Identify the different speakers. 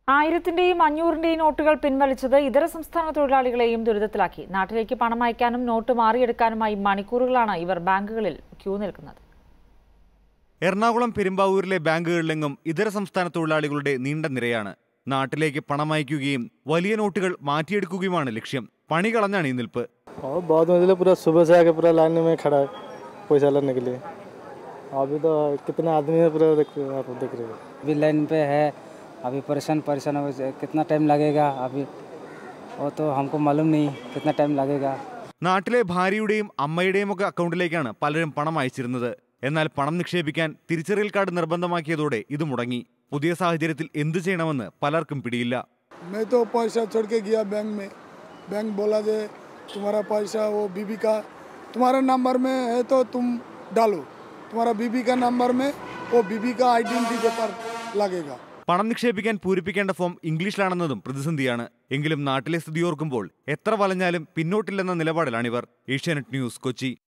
Speaker 1: ആയിരത്തിന്റെയും അഞ്ഞൂറിന്റെയും നോട്ടുകൾ പിൻവലിച്ചത് ഇതര സംസ്ഥാന തൊഴിലാളികളെയും ദുരിതത്തിലാക്കി നാട്ടിലേക്ക് പണം അയക്കാനും നോട്ട് മാറിയെടുക്കാനുമായി മണിക്കൂറുകളാണ് ഇവർ ബാങ്കുകളിൽ ക്യൂ നിൽക്കുന്നത്
Speaker 2: എറണാകുളം പെരുമ്പാവൂരിലെ ബാങ്കുകളിലെങ്ങും ഇതര സംസ്ഥാന തൊഴിലാളികളുടെ നീണ്ട നിരയാണ് നാട്ടിലേക്ക് പണം അയക്കുകയും വലിയ നോട്ടുകൾ മാറ്റിയെടുക്കുകയുമാണ് ലക്ഷ്യം പണി കളഞ്ഞാണ് ഈ നിൽപ്പ്
Speaker 3: और बहुत मंजिले पूरा सुबह से आके पूरा लाइन में खड़ा है पैसा लेने के लिए अभी तो कितने आदमी है पूरा देख आप देख रहे हो
Speaker 4: अभी लाइन पे है अभी परेशान परेशान हो जाए- कितना टाइम लगेगा अभी वो तो हमको मालूम नहीं कितना टाइम लगेगा
Speaker 2: നാട്ടിലെ ഭാര്യയുടെയും അമ്മയുടെയും ഒക്കെ അക്കൗണ്ടിലേക്കാണ് പലരും പണം അയച്ചിരുന്നത് എന്നാൽ പണം നിക്ഷേപിക്കാൻ തിരിച്ചറിയൽ കാർഡ് നിർബന്ധമാക്കിയതോടെ ഇത് മുടങ്ങി പുതിയ സാഹചര്യത്തിൽ എന്തു ചെയ്യണമെന്ന് പലർക്കും പിടിയില്ല
Speaker 5: मैं तो पैसा छोड़ के गया बैंक में बैंक बोला जे तुम्हारा पैसा वो बीबी का तुम्हारे नंबर में है तो तुम डालो तुम्हारा बीबी का नंबर में वो बीबी का आइडेंटिटी पेपर लगेगा
Speaker 2: പണം നിക്ഷേപിക്കാൻ പൂരിപ്പിക്കേണ്ട ഫോം ഇംഗ്ലീഷിലാണെന്നതും പ്രതിസന്ധിയാണ് എങ്കിലും നാട്ടിലെ സ്ഥിതി ഓർക്കുമ്പോൾ എത്ര വലഞ്ഞാലും പിന്നോട്ടില്ലെന്ന നിലപാടിലാണിവർ ഏഷ്യാനെറ്റ് ന്യൂസ് കൊച്ചി